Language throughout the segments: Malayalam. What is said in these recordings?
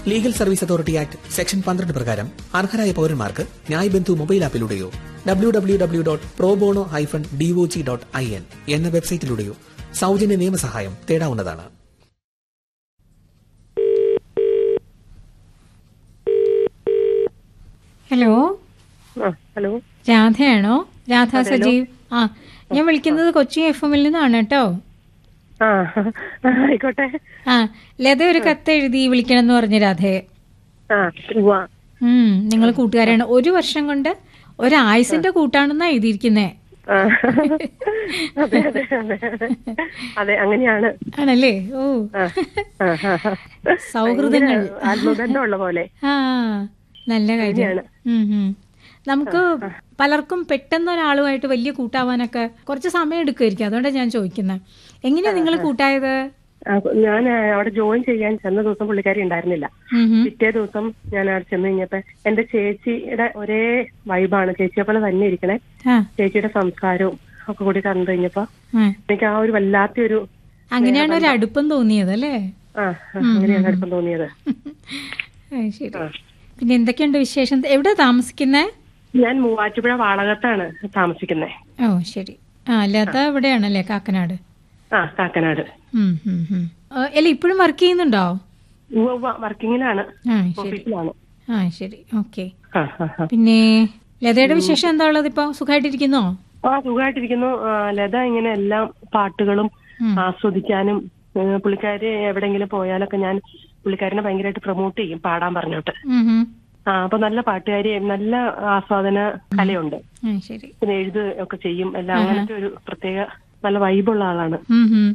Legal service authority act section പന്ത്രണ്ട് പ്രകാരം അർഹരായ പൌരന്മാർക്ക് ന്യായ് ബന്ധു മൊബൈൽ ആപ്പിലൂടെയോ W W W dot probono hyphen DOJ dot I N എന്ന വെബ്സൈറ്റിലൂടെയോ സൗജന്യ നിയമസഹായം തേടാവുന്നതാണ് ഹലോ ആ ഹലോ രാധയാണോ രാധ സജീവ് ആ ഞാൻ വിളിക്കുന്നത് കൊച്ചി എഫ് എമ്മിൽ നിന്നാണ് കേട്ടോ ആ ആയിക്കോട്ടെ ആ ലത ഒരു കത്ത് എഴുതി വിളിക്കണം എന്ന് പറഞ്ഞു രാധയെ ആ ഉവ്വ ഉം നിങ്ങൾ കൂട്ടുകാരാണ് ഒരു വർഷം കൊണ്ട് ഒരായുസിന്റെ കൂട്ടാണെന്നാ എഴുതിയിരിക്കുന്നേ ആ. അതെ അതെ അതെ അതെ അങ്ങനെയാണ് ആണല്ലേ ഓ ആ, ആ, ആ, ആ. സൗഹൃദങ്ങൾ ഭയങ്കര ആത്മബന്ധമുള്ള പോലെ ആ നല്ല കാര്യം ശരിയാണ്. ഉം, ഉം. നമുക്ക് പലർക്കും പെട്ടെന്ന് ഒരാളുമായിട്ട് വലിയ കൂട്ടാവാനൊക്കെ കുറച്ച് സമയം എടുക്കുമായിരിക്കും അതുകൊണ്ടാണ് ഞാൻ ചോദിക്കുന്നത് എങ്ങനെയാ നിങ്ങൾ കൂട്ടായത് ആ, ഞാൻ ആ, അവിടെ ജോയിൻ ചെയ്യാൻ ചെന്ന ദിവസം പുള്ളിക്കാരി ഉണ്ടായിരുന്നില്ല ഉം, ഉം. പിറ്റേ ദിവസം ഞാൻ അവിടെ ചെന്ന് കഴിഞ്ഞപ്പോ എന്റെ ചേച്ചിയുടെ ഒരേ വൈബാണ് ചേച്ചിയെ പോലെ തന്നെ ഇരിക്കണേ ആ, ചേച്ചിയുടെ സംസ്കാരവും ഒക്കെ കൂടി കണ്ടു കഴിഞ്ഞപ്പോ ആ. എനിക്ക് ആ ഒരു വല്ലാത്തൊരു അങ്ങനെയാണ് ഒരു അടുപ്പം തോന്നിയത് അല്ലേ ആ ആ, അങ്ങനെയാണ് അടുപ്പം തോന്നിയത് ആ, ശരി പിന്നെ എന്തൊക്കെയുണ്ട് വിശേഷം എവിടെ താമസിക്കുന്നേ ഞാൻ മൂവാറ്റുപുഴ വാളകത്താണ് താമസിക്കുന്നത് ഓ ശരി ആ ലത ഇവിടെയാണല്ലേ കാക്കനാട് ആ കാക്കനാട് ഉം, ഉം, ഉം. ആ, അല്ല ഇപ്പോഴും വർക്ക് ചെയ്യുന്നുണ്ടോ വർക്കിങ്ങിലാണ് ആ ശരി ഓഫീസിലാണ് ആ ശരി ഓക്കെ ആ ആ ആ. പിന്നെ ലതയുടെ വിശേഷം എന്താ ഉള്ളത് ഇപ്പൊ സുഖമായിട്ടിരിക്കുന്നോ ആ സുഖമായിട്ടിരിക്കുന്നു ആ, ലത ഇങ്ങനെ എല്ലാ പാട്ടുകളും ഉം. ആസ്വദിക്കാനും ഏ, പുള്ളിക്കാരി എവിടെങ്കിലും പോയാലൊക്കെ ഞാൻ പുള്ളിക്കാരനെ ഭയങ്കരമായിട്ട് പ്രൊമോട്ട് ചെയ്യും പാടാൻ പറഞ്ഞോട്ട് ഉം, ഉം. ആ അപ്പൊ നല്ല പാട്ടുകാരി നല്ല ആസ്വാദന കലയുണ്ട് ആ ശരി പിന്നെ എഴുത് ഒക്കെ ചെയ്യും എല്ലാം അങ്ങനത്തെ ഒരു പ്രത്യേക നല്ല വൈബുള്ള ആളാണ് ഉം, ഉം.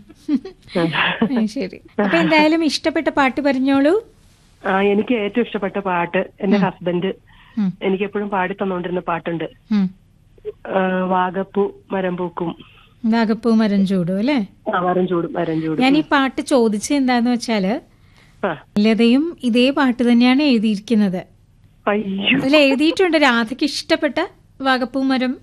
ആ, ശരി അപ്പൊ എന്തായാലും ഇഷ്ടപ്പെട്ട പാട്ട് പറഞ്ഞോളൂ ആ എനിക്ക് ഏറ്റവും ഇഷ്ടപ്പെട്ട പാട്ട് എന്റെ ഹസ്ബൻഡ് ഉം, എനിക്ക് എപ്പോഴും പാടി തന്നോണ്ടിരുന്ന പാട്ടുണ്ട് ഉം. ആ, വാഗപ്പൂ മരം പൂക്കും നാഗപ്പൂ മരം ചൂടും അല്ലേ ആ മരം ചൂടും മരം ചൂടും ഞാൻ ഈ പാട്ട് ചോദിച്ചത് എന്താന്ന് വെച്ചാല് ആ ലതയും ഇതേ പാട്ട് തന്നെയാണ് എഴുതിയിരിക്കുന്നത് അയ്യോ അതിൽ എഴുതിയിട്ടുണ്ട് രാധയ്ക്ക് ഇഷ്ടപ്പെട്ട വാഗപ്പൂ മരം